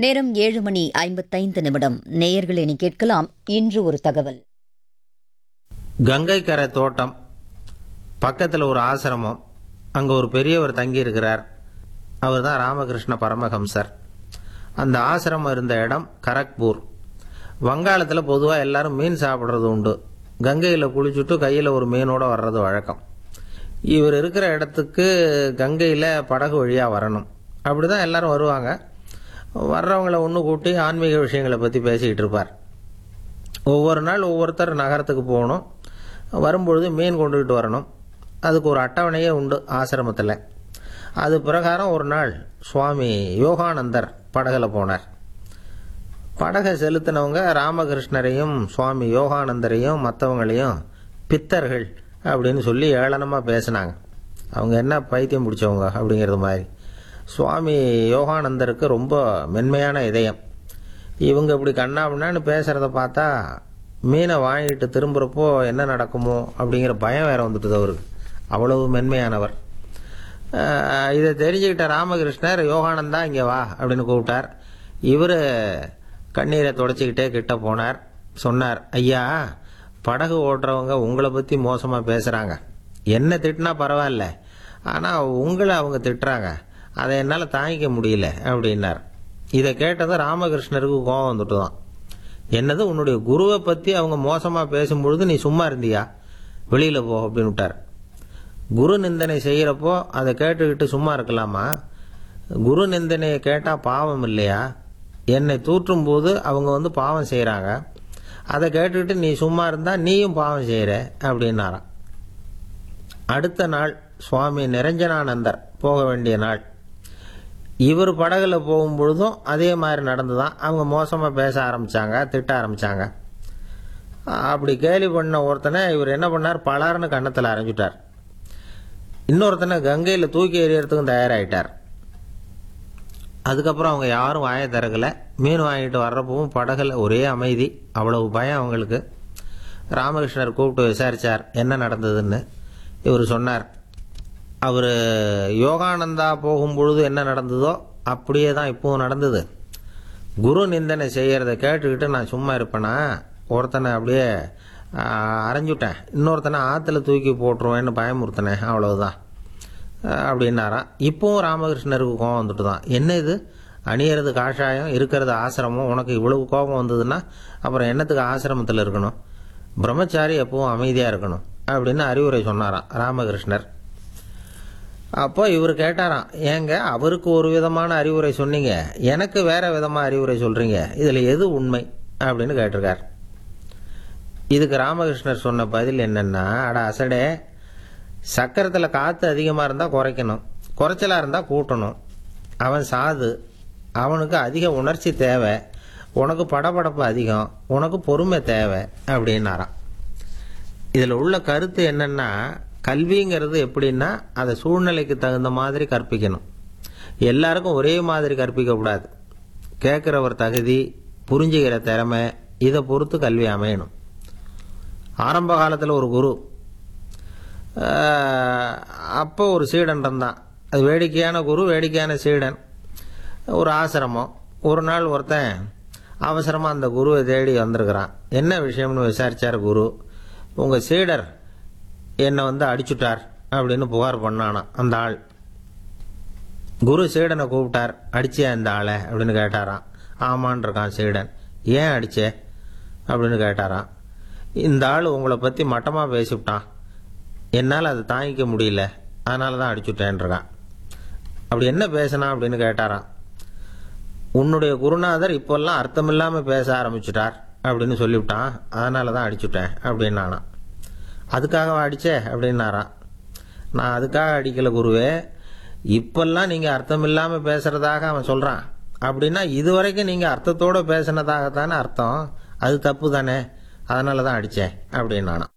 நேரம் ஏழு மணி ஐம்பத்தைந்து நிமிடம் நேயர்கள் இனி கேட்கலாம் இன்று ஒரு தகவல் கங்கை கரை தோட்டம் பக்கத்தில் ஒரு ஆசிரமம் அங்கே ஒரு பெரியவர் தங்கி இருக்கிறார் அவர் தான் ராமகிருஷ்ண பரமஹம்சர் அந்த ஆசிரமம் இருந்த இடம் கரக்பூர் வங்காளத்தில் பொதுவாக எல்லாரும் மீன் சாப்பிட்றது உண்டு கங்கையில் குளிச்சுட்டு கையில் ஒரு மீனோட வர்றது வழக்கம் இவர் இருக்கிற இடத்துக்கு கங்கையில் படகு வழியாக வரணும் அப்படி தான் எல்லாரும் வருவாங்க வர்றவங்கள ஒன்று கூட்டி ஆன்மீக விஷயங்களை பற்றி பேசிக்கிட்டு இருப்பார் ஒவ்வொரு நாள் ஒவ்வொருத்தர் நகரத்துக்கு போகணும் வரும்பொழுது மீன் கொண்டுகிட்டு வரணும் அதுக்கு ஒரு அட்டவணையே உண்டு ஆசிரமத்தில் அது பிரகாரம் ஒரு நாள் சுவாமி யோகானந்தர் படகுல போனார் படகை செலுத்தினவங்க ராமகிருஷ்ணரையும் சுவாமி யோகானந்தரையும் மற்றவங்களையும் பித்தர்கள் அப்படின்னு சொல்லி ஏளனமாக பேசினாங்க அவங்க என்ன பைத்தியம் பிடிச்சவங்க அப்படிங்கிறது மாதிரி சுவாமி யோகானந்தருக்கு ரொம்ப மென்மையான இதயம் இவங்க இப்படி கண்ணாபின்னான்னு பேசுகிறத பார்த்தா மீனை வாங்கிட்டு திரும்புகிறப்போ என்ன நடக்குமோ அப்படிங்கிற பயம் வேற வந்துட்டுது அவருக்கு அவ்வளவு மென்மையானவர் அஹ் இதை தெரிஞ்சுக்கிட்ட ராமகிருஷ்ணர் யோகானந்தா இங்கே வா அப்படின்னு கூப்பிட்டார் இவர் கண்ணீரை தொடச்சிக்கிட்டே கிட்ட போனார் சொன்னார் ஐயா படகு ஓட்டுறவங்க உங்களை பற்றி மோசமாக பேசுகிறாங்க என்ன திட்டினா பரவாயில்ல ஆனால் உங்களை அவங்க திட்டுறாங்க அதை என்னால் தாங்கிக்க முடியல அப்படின்னார் இதை கேட்டதும் ராமகிருஷ்ணருக்கு கோபம் வந்துட்டு தான் என்னது உன்னுடைய குருவை பற்றி அவங்க மோசமாக பேசும்பொழுது நீ சும்மா இருந்தியா வெளியில் போ அப்படின்னு விட்டார் குரு நிந்தனை செய்கிறப்போ அதை கேட்டுக்கிட்டு சும்மா இருக்கலாமா குரு நிந்தனையை கேட்டால் பாவம் இல்லையா என்னை தூற்றும் போது அவங்க வந்து பாவம் செய்கிறாங்க அதை கேட்டுக்கிட்டு நீ சும்மா இருந்தால் நீயும் பாவம் செய்கிற அப்படின்னாராம் அடுத்த நாள் சுவாமி நிரஞ்சனானந்தர் போக வேண்டிய நாள் இவர் படகுல போகும்பொழுதும் அதே மாதிரி நடந்துதான் அவங்க மோசமாக பேச ஆரம்பித்தாங்க திட்ட ஆரம்பித்தாங்க அப்படி கேலி பண்ண ஒருத்தனை இவர் என்ன பண்ணார் பலார்னு கன்னத்தில் அரைஞ்சிட்டார் இன்னொருத்தனை கங்கையில் தூக்கி எறியறதுக்கும் தயாராகிட்டார் அதுக்கப்புறம் அவங்க யாரும் வாயை திறக்கல மீன் வாங்கிட்டு வர்றப்பவும் படகுல ஒரே அமைதி அவ்வளவு பயம் அவங்களுக்கு ராமகிருஷ்ணர் கூப்பிட்டு விசாரித்தார் என்ன நடந்ததுன்னு இவர் சொன்னார் அவர் யோகானந்தா போகும்பொழுது என்ன நடந்ததோ அப்படியே தான் இப்போவும் நடந்தது குரு நிந்தனை செய்கிறத கேட்டுக்கிட்டு நான் சும்மா இருப்பேனா ஒருத்தனை அப்படியே அரைஞ்சுட்டேன் இன்னொருத்தனை ஆற்றுல தூக்கி போட்டுருவேன்னு பயமுறுத்தினேன் அவ்வளவுதான் அப்படின்னாராம் இப்போவும் ராமகிருஷ்ணருக்கு கோபம் வந்துட்டு தான் என்ன இது அணியறது காஷாயம் இருக்கிறது ஆசிரமம் உனக்கு இவ்வளவு கோபம் வந்ததுன்னா அப்புறம் என்னத்துக்கு ஆசிரமத்தில் இருக்கணும் பிரம்மச்சாரி எப்பவும் அமைதியாக இருக்கணும் அப்படின்னு அறிவுரை சொன்னாராம் ராமகிருஷ்ணர் அப்போ இவர் கேட்டாராம் ஏங்க அவருக்கு ஒரு விதமான அறிவுரை சொன்னீங்க எனக்கு வேற விதமாக அறிவுரை சொல்கிறீங்க இதில் எது உண்மை அப்படின்னு கேட்டிருக்கார் இதுக்கு ராமகிருஷ்ணர் சொன்ன பதில் என்னென்னா அட அசடே சக்கரத்தில் காற்று அதிகமாக இருந்தால் குறைக்கணும் குறைச்சலாக இருந்தால் கூட்டணும் அவன் சாது அவனுக்கு அதிக உணர்ச்சி தேவை உனக்கு படபடப்பு அதிகம் உனக்கு பொறுமை தேவை அப்படின்னாராம் இதில் உள்ள கருத்து என்னென்னா கல்விங்கிறது எப்படின்னா அதை சூழ்நிலைக்கு தகுந்த மாதிரி கற்பிக்கணும் எல்லாருக்கும் ஒரே மாதிரி கற்பிக்கக்கூடாது கேட்குறவர் தகுதி புரிஞ்சுக்கிற திறமை இதை பொறுத்து கல்வி அமையணும் ஆரம்ப காலத்தில் ஒரு குரு அப்போ ஒரு சீடன் இருந்தான் அது வேடிக்கையான குரு வேடிக்கையான சீடன் ஒரு ஆசிரமம் ஒரு நாள் ஒருத்தன் அவசரமாக அந்த குருவை தேடி வந்திருக்கிறான் என்ன விஷயம்னு விசாரித்தார் குரு உங்கள் சீடர் என்னை வந்து அடிச்சுட்டார் அப்படின்னு புகார் பண்ணானான் அந்த ஆள் குரு சீடனை கூப்பிட்டார் அடிச்சே அந்த ஆளை அப்படின்னு கேட்டாராம் ஆமான் இருக்கான் சீடன் ஏன் அடிச்சே அப்படின்னு கேட்டாராம் இந்த ஆள் உங்களை பற்றி மட்டமாக பேசிவிட்டான் என்னால் அதை தாங்கிக்க முடியல அதனால தான் அடிச்சுட்டேன்ருக்கான் அப்படி என்ன பேசினா அப்படின்னு கேட்டாராம் உன்னுடைய குருநாதர் இப்போல்லாம் அர்த்தமில்லாமல் பேச ஆரம்பிச்சுட்டார் அப்படின்னு சொல்லிவிட்டான் அதனால தான் அடிச்சுட்டேன் அப்படின்னு நானான் அதுக்காக அடிச்சே அப்படின்னாராம் நான் அதுக்காக அடிக்கல குருவே இப்பெல்லாம் நீங்கள் அர்த்தம் இல்லாமல் பேசுறதாக அவன் சொல்கிறான் அப்படின்னா இதுவரைக்கும் நீங்கள் அர்த்தத்தோடு பேசினதாகத்தானே அர்த்தம் அது தப்பு தானே அதனால தான் அடித்தேன் அப்படின்னு நானாம்